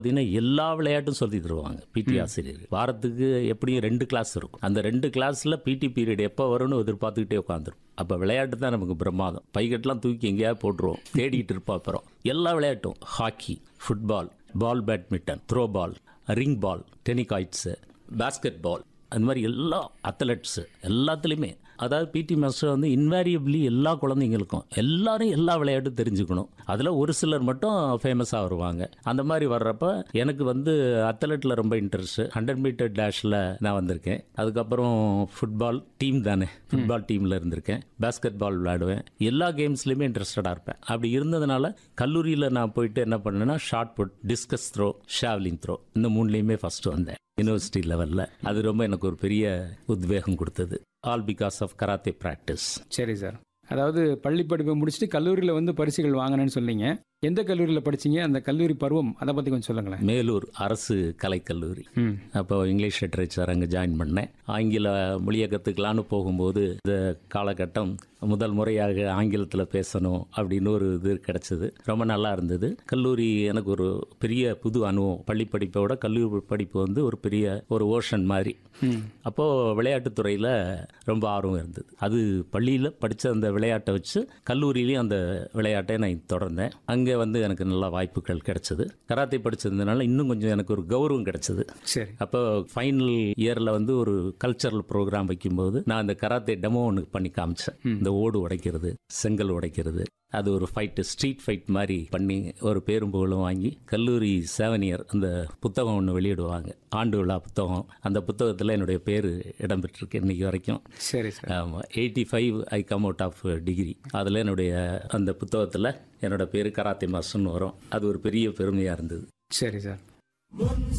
பார்த்தீங்கன்னா எல்லா விளையாட்டும் சொல்லி தருவாங்க பிடி ஆசிரியர் வாரத்துக்கு எப்படியும் ரெண்டு கிளாஸ் இருக்கும் அந்த ரெண்டு கிளாஸில் பிடி பீரியட் எப்போ வரும்னு எதிர்பார்த்துக்கிட்டே உட்காந்துரும் அப்போ விளையாட்டு தான் நமக்கு பிரமாதம் பைக்கெட்லாம் தூக்கி எங்கேயாவது போட்டுருவோம் தேடிட்டு இருப்போம் அப்புறம் எல்லா விளையாட்டும் hockey football ball badminton throwball ring ball tenikoits basketball அந்த மாதிரி எல்லா அத்லெட்ஸு எல்லாத்துலேயுமே அதாவது பிடி மாஸ்டர் வந்து இன்வேரியபிளி எல்லா குழந்தைங்களுக்கும் எல்லாரும் எல்லா விளையாட்டும் தெரிஞ்சுக்கணும் அதில் ஒரு சிலர் மட்டும் ஃபேமஸாக வருவாங்க அந்த மாதிரி வர்றப்ப எனக்கு வந்து அத்லெட்டில் ரொம்ப இன்ட்ரெஸ்ட் ஹண்ட்ரட் மீட்டர் டேஷில் நான் வந்திருக்கேன் அதுக்கப்புறம் ஃபுட்பால் டீம் தானே ஃபுட்பால் டீமில் இருந்திருக்கேன் பாஸ்கெட் பால் விளையாடுவேன் எல்லா கேம்ஸ்லையுமே இன்ட்ரெஸ்டடாக இருப்பேன் அப்படி இருந்ததுனால கல்லூரியில் நான் போயிட்டு என்ன பண்ணேன்னா shot put discus throw javelin throw இந்த மூணுலேயுமே ஃபஸ்ட்டு வந்தேன் யூனிவர்சிட்டி லெவலில் அது ரொம்ப எனக்கு ஒரு பெரிய உத்வேகம் கொடுத்தது all because of karate practice சரி சார் அதாவது பள்ளி படிப்பை முடிச்சுட்டு கல்லூரியில் வந்து பரிசுகள் வாங்கினேன்னு சொன்னீங்க எந்த கல்லூரியில் படிச்சீங்க அந்த கல்லூரி பருவம் அதை பற்றி கொஞ்சம் சொல்லுங்களேன் மேலூர் அரசு கலைக்கல்லூரி ம் அப்போ இங்கிலீஷ் லிட்ரேச்சர் அங்கே ஜாயின் பண்ணேன் ஆங்கில மொழியை கற்றுக்கலான்னு போகும்போது இந்த காலகட்டம் முதல் முறையாக ஆங்கிலத்தில் பேசணும் அப்படின்னு ஒரு இது கிடச்சிது ரொம்ப நல்லா இருந்தது கல்லூரி எனக்கு ஒரு பெரிய புது அனுபவம் பள்ளி படிப்பை விட கல்லூரி படிப்பு வந்து ஒரு பெரிய ஒரு ஓஷன் மாதிரி ம் அப்போது விளையாட்டுத்துறையில் ரொம்ப ஆர்வம் இருந்தது அது பள்ளியில் படித்த அந்த விளையாட்டை வச்சு கல்லூரியிலையும் அந்த விளையாட்டை நான் தொடர்ந்தேன் அங்கே வந்து எனக்கு நல்ல வாய்ப்புகள் கிடைச்சது கராத்தே படித்ததுனால இன்னும் கொஞ்சம் எனக்கு ஒரு கௌரவம் கிடைச்சது சரி அப்போ ஃபைனல் இயரில் வந்து ஒரு கல்ச்சரல் ப்ரோக்ராம் வைக்கும்போது நான் இந்த கராத்தே டெமோ ஒன்று பண்ணி காமிச்சேன் இந்த ஓடு உடைக்கிறது செங்கல் உடைக்கிறது அது ஒரு ஃபைட்டு ஸ்ட்ரீட் ஃபைட் மாதிரி பண்ணி ஒரு பேரும் புகழும் வாங்கி கல்லூரி செவன் இயர் அந்த புத்தகம் ஒன்று வெளியிடுவாங்க ஆண்டு விழா புத்தகம் அந்த புத்தகத்தில் என்னுடைய பேர் இடம்பெற்றிருக்கு இன்னைக்கு வரைக்கும் சரி சார் ஆமாம் eighty five I come out of degree அதில் என்னுடைய அந்த புத்தகத்தில் என்னோட பேர் கராத்தே மாஸ்டர்னு வரும் அது ஒரு பெரிய பெருமையாக இருந்தது சரி சார்